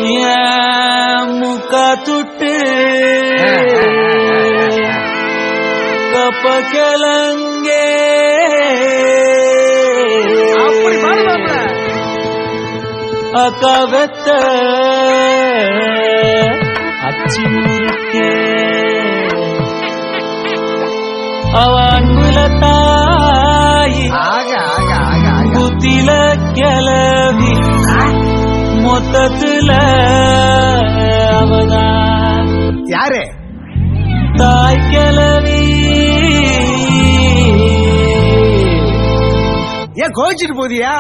ஏன் முக்க துட்டு கப்ப கிளங்கே அப்படி பாடு மாப்ள. அக்கா வெத்த அச்சி முறுக்கே அவ அன்புல தாயி ஆக ஆக ஆக ஆக புத்தில கிளவி மொத்தத்துல அவதான் யாரு தாய் கிளவி ஏன் கோச்சிட்டு போதியா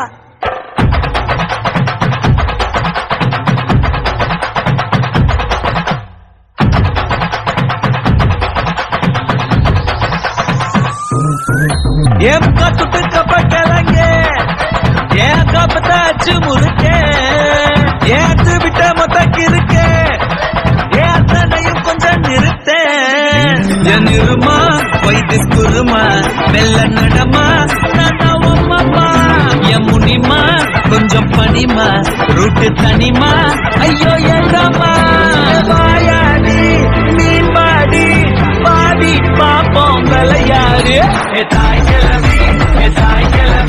ஏன் கத்துட்டு கப்ப கிளங்க ஏன் கப்பத்தாச்சு முறுக்கே ஏத்து விட்ட மொத்தக்கு இருக்கே ஏன் அத்தனையும் கொஞ்சம் நிறுத்த என் இருமா வைத்து குருமா வெள்ள நடமா அம்மா என் முனிமா கொஞ்சம் பனிமா ரூட்டு தனிமா ஐயோ என்னம்மா வாயாடி மீன் பாடி பாடி பாப்போம் விளையாடு ஏ தாய் கிழவி ஏ தாய் கிழவி